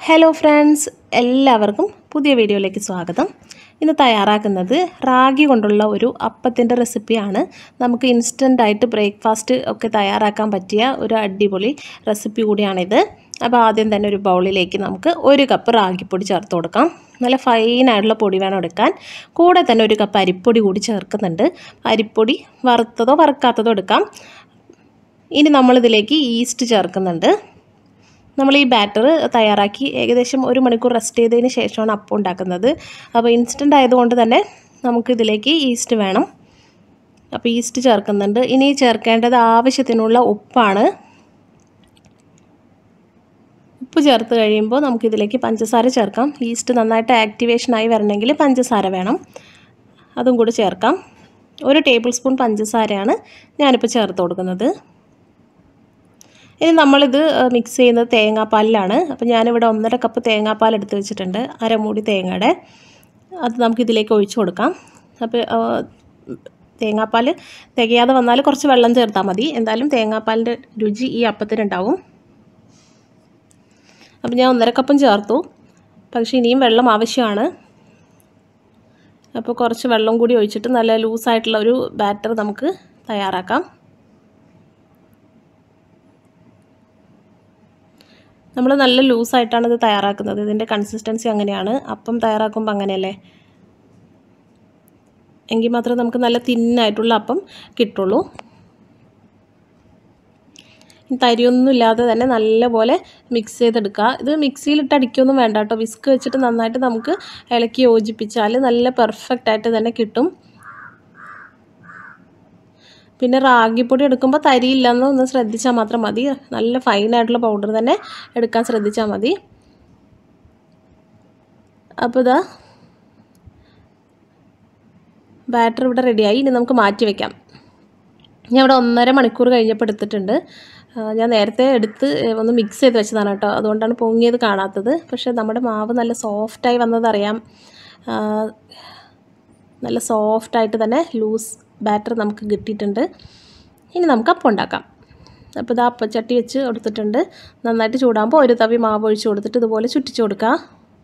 hello friends എല്ലാവർക്കും പുതിയ വീഡിയോയിലേക്ക് സ്വാഗതം ഇന്ന് തയ്യാറാക്കുന്നത് റാഗി കൊണ്ടുള്ള ഒരു അപ്പത്തിൻ്റെ റെസിപ്പിയാണ് നമുക്ക് ഇൻസ്റ്റൻ്റായിട്ട് ബ്രേക്ക്ഫാസ്റ്റ് ഒക്കെ തയ്യാറാക്കാൻ പറ്റിയ ഒരു അടിപൊളി റെസിപ്പി കൂടിയാണിത് അപ്പോൾ ആദ്യം തന്നെ ഒരു ബൗളിലേക്ക് നമുക്ക് ഒരു കപ്പ് റാഗിപ്പൊടി ചേർത്ത് കൊടുക്കാം നല്ല ഫൈനായിട്ടുള്ള പൊടി വേണം എടുക്കാൻ കൂടെ തന്നെ ഒരു കപ്പ് അരിപ്പൊടി കൂടി ചേർക്കുന്നുണ്ട് അരിപ്പൊടി വറുത്തതോ വറുക്കാത്തതോ എടുക്കാം ഇനി നമ്മളിതിലേക്ക് ഈസ്റ്റ് ചേർക്കുന്നുണ്ട് നമ്മൾ ഈ ബാറ്റർ തയ്യാറാക്കി ഏകദേശം ഒരു മണിക്കൂർ റെസ്റ്റ് ചെയ്തതിന് ശേഷമാണ് അപ്പം ഉണ്ടാക്കുന്നത് അപ്പോൾ ഇൻസ്റ്റൻ്റ് ആയതുകൊണ്ട് തന്നെ നമുക്കിതിലേക്ക് ഈസ്റ്റ് വേണം അപ്പോൾ ഈസ്റ്റ് ചേർക്കുന്നുണ്ട് ഇനി ചേർക്കേണ്ടത് ആവശ്യത്തിനുള്ള ഉപ്പാണ് ഉപ്പ് ചേർത്ത് കഴിയുമ്പോൾ നമുക്കിതിലേക്ക് പഞ്ചസാര ചേർക്കാം ഈസ്റ്റ് നന്നായിട്ട് ആക്ടിവേഷനായി വരണമെങ്കിൽ പഞ്ചസാര വേണം അതും കൂടി ചേർക്കാം ഒരു ടേബിൾ സ്പൂൺ പഞ്ചസാരയാണ് ഞാനിപ്പോൾ ചേർത്ത് കൊടുക്കുന്നത് ഇനി നമ്മളിത് മിക്സ് ചെയ്യുന്നത് തേങ്ങാപ്പാലിലാണ് അപ്പോൾ ഞാനിവിടെ ഒന്നര കപ്പ് തേങ്ങാപ്പാൽ എടുത്ത് വെച്ചിട്ടുണ്ട് അരമൂടി തേങ്ങയുടെ അത് നമുക്കിതിലേക്ക് ഒഴിച്ചു കൊടുക്കാം അപ്പോൾ തേങ്ങാപ്പാൽ തികയാതെ വന്നാൽ കുറച്ച് വെള്ളം ചേർത്താൽ മതി എന്തായാലും തേങ്ങാപ്പാലിൻ്റെ രുചി ഈ അപ്പത്തിനുണ്ടാവും അപ്പോൾ ഞാൻ ഒന്നര കപ്പും ചേർത്തു പക്ഷേ ഇനിയും വെള്ളം ആവശ്യമാണ് അപ്പോൾ കുറച്ച് വെള്ളം കൂടി ഒഴിച്ചിട്ട് നല്ല ലൂസായിട്ടുള്ള ഒരു ബാറ്റർ നമുക്ക് തയ്യാറാക്കാം നമ്മൾ നല്ല ലൂസായിട്ടാണ് ഇത് തയ്യാറാക്കുന്നത് ഇതിൻ്റെ കൺസിസ്റ്റൻസി അങ്ങനെയാണ് അപ്പം തയ്യാറാക്കുമ്പോൾ അങ്ങനെയല്ലേ എങ്കിൽ മാത്രമേ നമുക്ക് നല്ല തിന്നായിട്ടുള്ള അപ്പം കിട്ടുള്ളൂ തരിയൊന്നും ഇല്ലാതെ തന്നെ നല്ലപോലെ മിക്സ് ചെയ്തെടുക്കുക ഇത് മിക്സിയിലിട്ട് അടിക്കൊന്നും വേണ്ട കേട്ടോ വിസ്ക് വെച്ചിട്ട് നന്നായിട്ട് നമുക്ക് ഇളക്കി യോജിപ്പിച്ചാൽ നല്ല പെർഫെക്റ്റ് ആയിട്ട് തന്നെ കിട്ടും പിന്നെ റാഗിപ്പൊടി എടുക്കുമ്പോൾ തരിയില്ലെന്ന് ഒന്ന് ശ്രദ്ധിച്ചാൽ മാത്രം മതി നല്ല ഫൈനായിട്ടുള്ള പൗഡർ തന്നെ എടുക്കാൻ ശ്രദ്ധിച്ചാൽ മതി അപ്പോൾ ഇതാ ബാറ്റർ ഇവിടെ റെഡിയായി ഇനി നമുക്ക് മാറ്റി വയ്ക്കാം ഞാൻ ഇവിടെ ഒന്നര മണിക്കൂർ കഴിഞ്ഞപ്പോൾ എടുത്തിട്ടുണ്ട് ഞാൻ നേരത്തെ എടുത്ത് ഒന്ന് മിക്സ് ചെയ്ത് വെച്ചതാണ് കേട്ടോ അതുകൊണ്ടാണ് പൊങ്ങിയത് കാണാത്തത് പക്ഷേ നമ്മുടെ മാവ് നല്ല സോഫ്റ്റായി വന്നതറിയാം നല്ല സോഫ്റ്റായിട്ട് തന്നെ ലൂസ് ബാറ്റർ നമുക്ക് കിട്ടിയിട്ടുണ്ട് ഇനി നമുക്ക് അപ്പം ഉണ്ടാക്കാം അപ്പോൾ ഇതാ അപ്പച്ചട്ടി വെച്ച് കൊടുത്തിട്ടുണ്ട് നന്നായിട്ട് ചൂടാകുമ്പോൾ ഒരു തവി മാവ് ഒഴിച്ച് കൊടുത്തിട്ട് ഇതുപോലെ ചുറ്റിച്ച് കൊടുക്കുക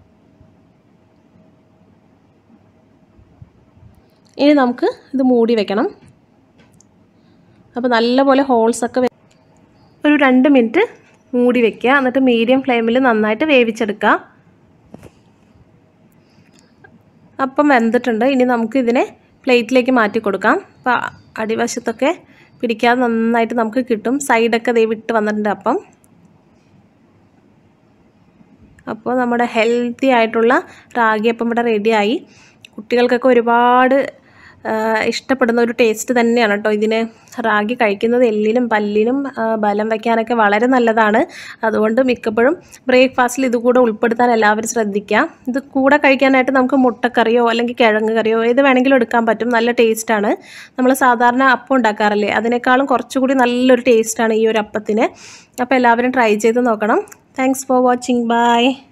ഇനി നമുക്ക് ഇത് മൂടി വെക്കണം അപ്പോൾ നല്ലപോലെ ഹോൾസൊക്കെ ഒരു രണ്ട് മിനിറ്റ് മൂടി വെക്കുക എന്നിട്ട് മീഡിയം ഫ്ലെയിമിൽ നന്നായിട്ട് വേവിച്ചെടുക്കുക അപ്പം വെന്തിട്ടുണ്ട് ഇനി നമുക്ക് ഇതിനെ പ്ലേറ്റിലേക്ക് മാറ്റി കൊടുക്കാം അപ്പോൾ അടിവശത്തൊക്കെ പിടിക്കാതെ നന്നായിട്ട് നമുക്ക് കിട്ടും സൈഡൊക്കെ ദേ വിട്ട് വന്നിട്ടുണ്ട് അപ്പം അപ്പോൾ നമ്മുടെ ഹെൽത്തി ആയിട്ടുള്ള റാഗി അപ്പം ഇവിടെ റെഡിയായി കുട്ടികൾക്കൊക്കെ ഒരുപാട് ഇഷ്ടപ്പെടുന്ന ഒരു ടേസ്റ്റ് തന്നെയാണ് കേട്ടോ ഇതിന് റാഗി കഴിക്കുന്നത് എല്ലിനും പല്ലിനും ബലം വയ്ക്കാനൊക്കെ വളരെ നല്ലതാണ് അതുകൊണ്ട് മിക്കപ്പോഴും ബ്രേക്ക്ഫാസ്റ്റിൽ ഇത് കൂടെ ഉൾപ്പെടുത്താൻ എല്ലാവരും ശ്രദ്ധിക്കുക ഇത് കൂടെ കഴിക്കാനായിട്ട് നമുക്ക് മുട്ടക്കറിയോ അല്ലെങ്കിൽ കിഴങ്ങ് കറിയോ ഏത് വേണമെങ്കിലും എടുക്കാൻ പറ്റും നല്ല ടേസ്റ്റാണ് നമ്മൾ സാധാരണ അപ്പം ഉണ്ടാക്കാറില്ലേ അതിനേക്കാളും കുറച്ചുകൂടി നല്ലൊരു ടേസ്റ്റാണ് ഈ ഒരു അപ്പത്തിന് അപ്പോൾ എല്ലാവരും ട്രൈ ചെയ്ത് നോക്കണം താങ്ക്സ് ഫോർ വാച്ചിങ് ബൈ